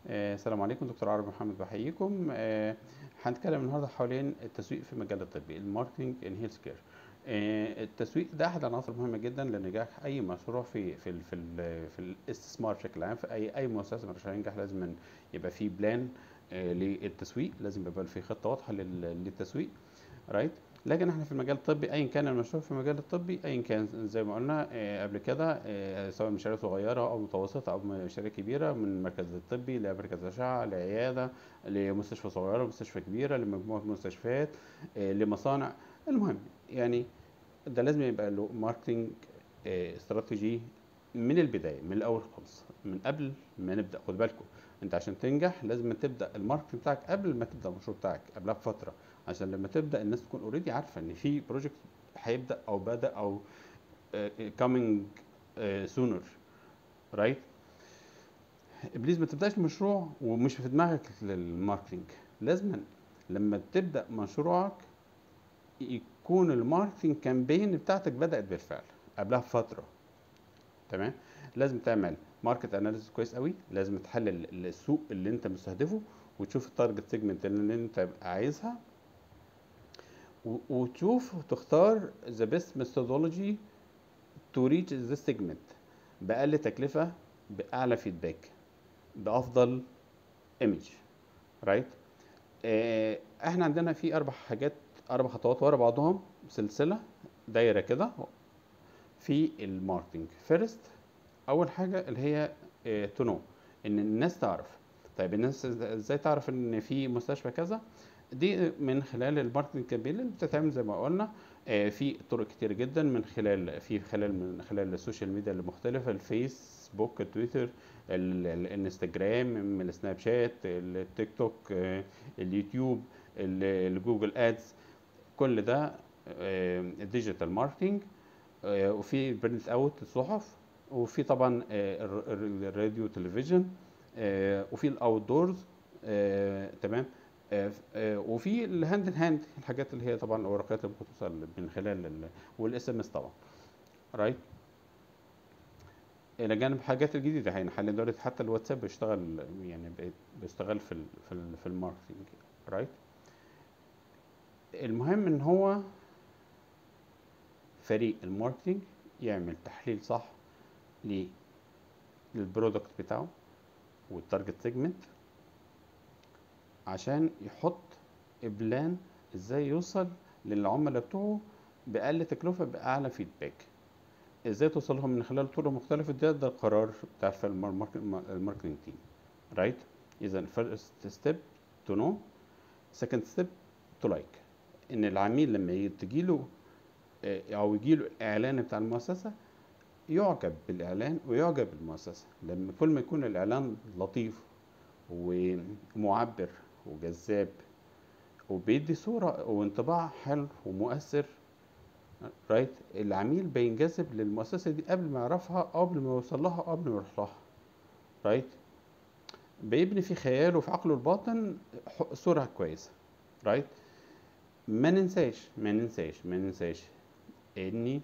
آه، السلام عليكم دكتور عربي محمد بحييكم آه، هنتكلم النهارده حوالين التسويق في المجال الطبي الماركتنج ان هيلث كير التسويق ده احد العناصر المهمه جدا لنجاح اي مشروع في في ال في ال في الاستثمار بشكل عام في اي اي مؤسسه عشان ينجح لازم يبقى في بلان للتسويق لازم يبقى في خطه واضحه لل- للتسويق رايت لكن احنا في المجال الطبي ايا كان المشروع في المجال الطبي ايا كان زي ما قلنا آه، قبل كده آه، سواء مشاريع صغيره او متوسطه او مشاريع كبيره من المركز الطبي لمركز اشعه لعياده لمستشفى صغيره لمستشفى كبيره لمجموعه مستشفيات آه، لمصانع المهم يعني ده لازم يبقى له ماركتنج آه، استراتيجي من البدايه من الاول خالص من قبل ما نبدا خد بالكم انت عشان تنجح لازم تبدا الماركتنج بتاعك قبل ما تبدا المشروع بتاعك قبلها بفتره عشان لما تبدا الناس تكون اوريدي عارفه ان في بروجكت هيبدا او بدا او كامينج سونر رايت بليز ما تبداش مشروع ومش في دماغك الماركتنج لازم لما تبدا مشروعك يكون الماركتنج كامبين بتاعتك بدات بالفعل قبلها بفتره تمام لازم تعمل ماركت اناليسيس كويس قوي لازم تحلل السوق اللي انت مستهدفه وتشوف التارجت سيجمنت اللي انت عايزها و- وتشوف وتختار ذا بيست ميثودولوجي تو ريتش ذا سيجمنت باقل تكلفه باعلى فيدباك بافضل ايمج رايت احنا عندنا في اربع حاجات اربع خطوات ورا بعضهم سلسله دايره كده في الماركتنج فيرست اول حاجه اللي هي تو نو ان الناس تعرف طيب الناس إز- ازاي تعرف ان في مستشفى كذا دي من خلال الماركتنج كامبين اللي بتتعمل زي ما قلنا آه، في طرق كتير جدا من خلال في خلال من خلال السوشيال ميديا المختلفه الفيسبوك التويتر ال- ال- الانستجرام من السناب شات التيك توك آه، اليوتيوب ال- الجوجل ادز كل ده الديجيتال ماركتنج وفي برنت اوت الصحف وفي طبعا آه، الر- الر- الراديو تلفزيون آه، وفي الاوت دورز تمام آه، ف- آه، وفي الهاند ان هاند الحاجات اللي هي طبعا الورقات اللي بتوصل من خلال والاس ام اس طبعا رايت الى جانب الحاجات الجديده يعني حاليا دلوقتي حتى الواتساب بيشتغل يعني بقيت بيشتغل في ال في ال في الماركتنج رايت المهم ان هو فريق الماركتنج يعمل تحليل صح ل- للبرودكت بتاعه والتارجت سيجمنت عشان يحط بلان ازاي يوصل للعملاء بتوعه بأقل تكلفة بأعلى فيدباك ازاي توصل لهم من خلال طرق مختلفة ده ده القرار بتاع الف- المارك- الماركتنج تيم رايت اذا first step to know second step to like ان العميل لما تجيله آه، او يجيله الاعلان بتاع المؤسسة يعجب بالاعلان ويعجب بالمؤسسة لما كل ما يكون الاعلان لطيف ومعبر وجذاب وبيدي صورة وانطباع حلو ومؤثر رايت العميل بينجذب للمؤسسة دي قبل ما يعرفها أو قبل ما يوصل لها أو قبل ما يروح لها رايت بيبني في خياله وفي عقله الباطن ح- صورة كويسة رايت ما ننساش ما ننساش ما ننساش اني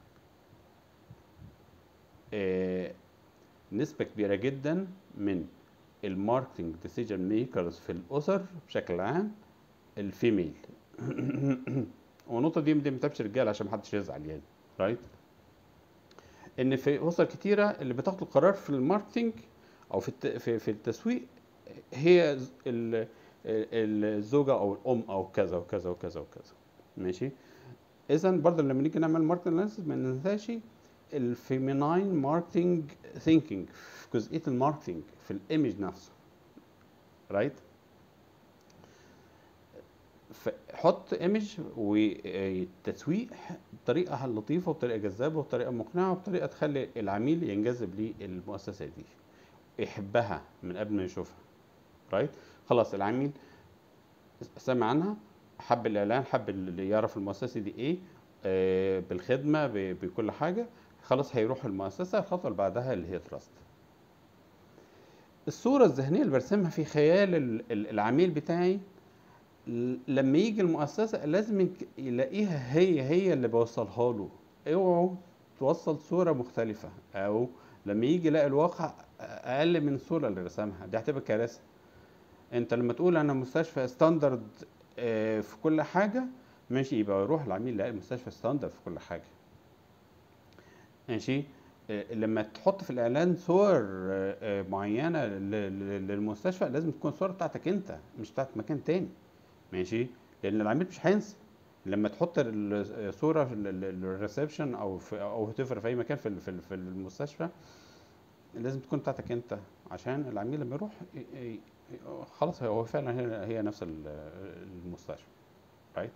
آه نسبة كبيرة جدا من الماركتنج ديسيجن ميكرز في الأسر بشكل عام الفيميل والنقطة دي دي ما بتبقاش رجالة عشان محدش يزعل يعني رايت ان في اسر كتيرة اللي بتاخد القرار في الماركتنج او في الت- في, في التسويق هي ز- ال- ال- الزوجة او الام او كذا وكذا وكذا وكذا ماشي اذا برضه لما نيجي نعمل ماركتنج اناليسيس ما ننساش الفيميناين ماركتنج ثينكينج في جزئية الماركتنج في الايمج نفسه رايت فحط ايمج والتسويق بطريقه لطيفه وبطريقه جذابه وبطريقه مقنعه وبطريقه تخلي العميل ينجذب للمؤسسه دي يحبها من قبل ما يشوفها رايت خلاص العميل سمع عنها حب الاعلان حب اللي يعرف المؤسسه دي ايه آه بالخدمه ب- بكل حاجه خلاص هيروح المؤسسه الخطوه اللي بعدها اللي هي تراست الصوره الذهنيه اللي برسمها في خيال ال- ال- العميل بتاعي ل- لما يجي المؤسسة لازم يك- يلاقيها هي هي اللي بوصلها له اوعوا توصل صورة مختلفة او لما يجي يلاقي الواقع اقل من الصوره اللي رسمها دي هتبقى كارثه انت لما تقول انا مستشفى ستاندرد آه، في كل حاجه ماشي يبقى يروح العميل لا المستشفى ستاندرد في كل حاجه ماشي آه، لما تحط في الاعلان صور آه، آه، معينه ل- ل- للمستشفى لازم تكون الصور بتاعتك انت مش بتاعت مكان تاني ماشي لان العميل مش هينسى لما تحط ال- صوره في الريسبشن او في او تفر في اي مكان في ال- في ال- في المستشفى لازم تكون بتاعتك انت عشان العميل لما يروح ي- ي- خلاص هو فعلا هي هي نفس ال- المستشفى رايت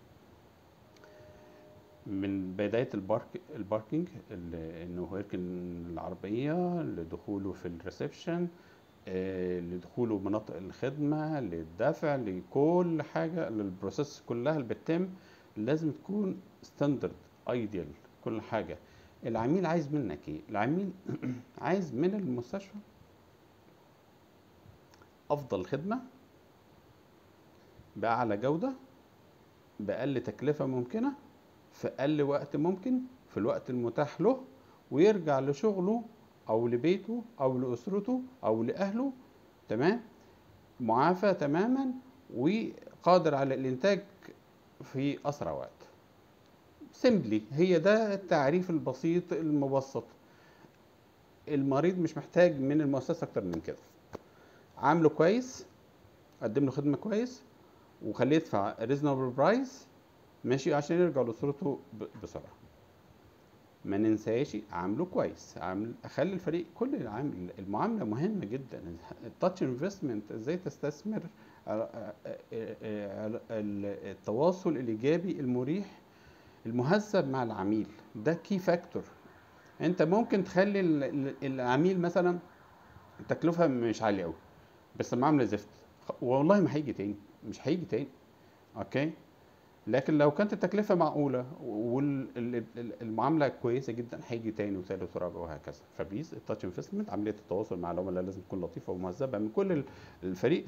من بداية البارك الباركينج ال- انه هو يركن العربية لدخوله في الريسبشن آه، لدخوله مناطق الخدمة للدفع لكل حاجة للبروسيس كلها اللي بتتم لازم تكون ستاندرد ايديال كل حاجة العميل عايز منك ايه العميل عايز من المستشفى افضل خدمة باعلى جودة باقل تكلفة ممكنة في اقل وقت ممكن في الوقت المتاح له ويرجع لشغله او لبيته او لاسرته او لاهله تمام معافى تماما وقادر على الانتاج في اسرع وقت سيمبلي هي ده التعريف البسيط المبسط المريض مش محتاج من المؤسسه اكتر من كده عامله كويس قدم له خدمه كويس وخليه يدفع ريزونبل برايس ماشي عشان يرجع لاسرته ب- بسرعه ما ننساش عامله كويس عامل اخلي الفريق كل العامل المعامله مهمه جدا التاتش انفستمنت ازاي تستثمر على- على التواصل الايجابي المريح المهذب مع العميل ده كي فاكتور انت ممكن تخلي ال- ال- العميل مثلا التكلفه مش عاليه قوي بس المعامله زفت خ- والله ما هيجي تاني مش هيجي تاني اوكي لكن لو كانت التكلفه معقوله والمعامله كويسه جدا هيجي تاني وثالث ورابع وهكذا فبليز التاتش انفستمنت عمليه التواصل مع العملاء لازم تكون لطيفه ومهذبه من كل ال- الفريق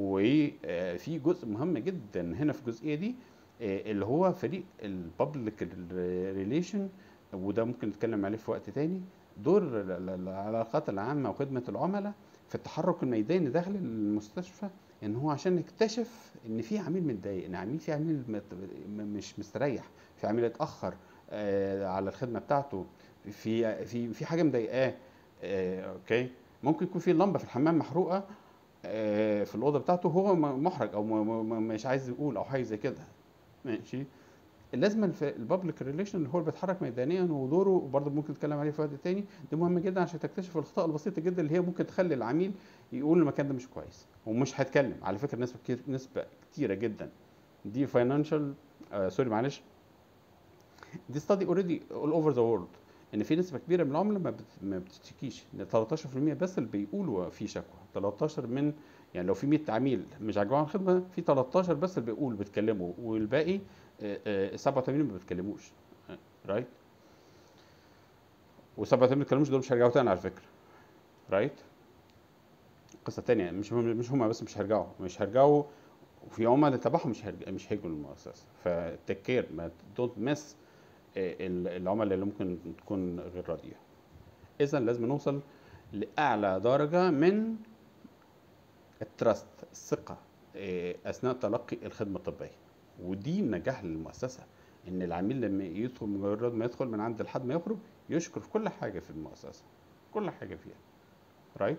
وفي جزء مهم جدا هنا في الجزئيه دي آه، اللي هو فريق البابليك ريليشن وده ممكن نتكلم عليه في وقت تاني دور ال- ال- العلاقات العامه وخدمه العملاء في التحرك الميداني داخل المستشفى ان هو عشان نكتشف ان في عميل متضايق ان عميل في عميل مت- م- مش مستريح في عميل اتاخر آه، على الخدمه بتاعته في في في حاجه مضايقاه آه، اوكي ممكن يكون في لمبه في الحمام محروقه آه، في الاوضه بتاعته هو م- محرج او م- م- مش عايز يقول او حاجه زي كده ماشي لازم في البابليك ريليشن اللي هو اللي بيتحرك ميدانيا ودوره برضه ممكن نتكلم عليه في وقت تاني ده مهم جدا عشان تكتشف الاخطاء البسيطه جدا اللي هي ممكن تخلي العميل يقول المكان ده مش كويس ومش هيتكلم على فكره نسبه كتير نسبه كتيره جدا دي فاينانشال آه سوري معلش دي ستادي اوريدي اول اوفر ذا وورلد ان في نسبه كبيره من العملاء ما, بت... ما بتشتكيش إن 13% بس اللي بيقولوا في شكوى 13 من يعني لو في 100 عميل مش عاجبهم الخدمه في 13 بس اللي بيقولوا بيتكلموا والباقي آه، آه، 87 ما بيتكلموش رايت و87 ما بيتكلموش دول مش هيرجعوا تاني على فكره رايت قصه تانية مش هم مش هم بس مش هيرجعوا مش هيرجعوا وفي عملاء تبعهم مش هيرجع مش هيجوا للمؤسسه فتيك كير ما دونت مس العملاء اللي ممكن تكون غير راضيه اذا لازم نوصل لاعلى درجه من التراست الثقه آه، اثناء تلقي الخدمه الطبيه ودي نجاح للمؤسسه ان العميل لما يدخل مجرد ما يدخل من عند لحد ما يخرج يشكر في كل حاجه في المؤسسه كل حاجه فيها رايت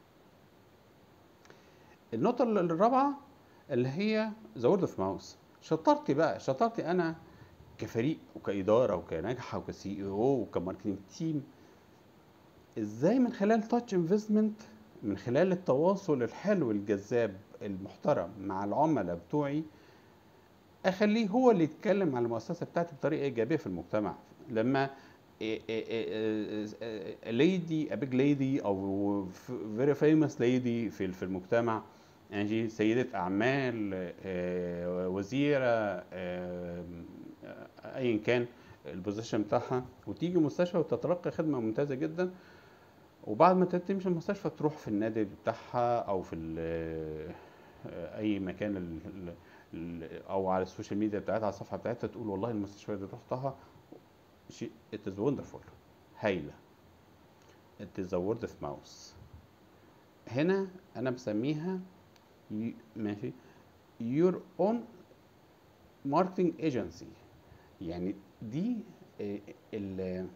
النقطه الرابعه اللي هي ذا وورد اوف ماوس شطارتي بقى شطارتي انا كفريق وكاداره وكناجحه وكسي او وكماركتنج تيم ازاي من خلال تاتش انفستمنت من خلال التواصل الحلو الجذاب المحترم مع العملاء بتوعي اخليه هو اللي يتكلم على المؤسسه بتاعتي بطريقه ايجابيه في المجتمع لما ليدي ا بيج ليدي او فيري فيموس ليدي في في المجتمع يعني سيدة أعمال آه، وزيرة آه، أيا كان البوزيشن بتاعها وتيجي مستشفى وتتلقى خدمة ممتازة جدا وبعد ما تمشي المستشفى تروح في النادي بتاعها أو في ال- آه، أي مكان ال- ال- ال- أو على السوشيال ميديا بتاعتها على الصفحة بتاعتها تقول والله المستشفى دي رحتها شيء it is wonderful هايلة it is a word of mouth هنا انا بسميها ي- ماشي your own marketing agency يعني دي آه، ال-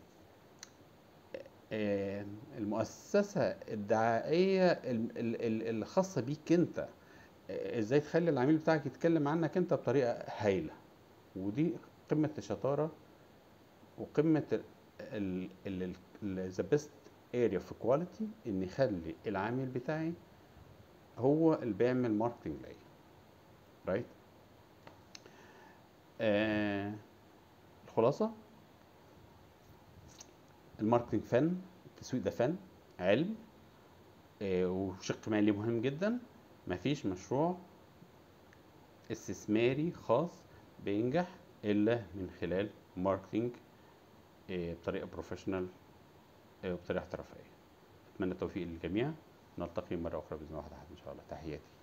آه، المؤسسة الدعائية ال- ال- ال- الخاصة بيك انت آه، ازاي تخلي العميل بتاعك يتكلم عنك انت بطريقة هايلة ودي قمة الشطارة وقمة ال ذا بيست اريا في كواليتي ان يخلي العميل بتاعي هو اللي بيعمل ماركتنج ليا رايت آه الخلاصة الماركتنج فن التسويق ده فن علم آه وشق مالي مهم جدا مفيش مشروع استثماري خاص بينجح الا من خلال ماركتنج آه بطريقة بروفيشنال آه وبطريقة احترافية اتمنى التوفيق للجميع نلتقي مرة اخرى باذن الله واحدة ان شاء الله تحياتي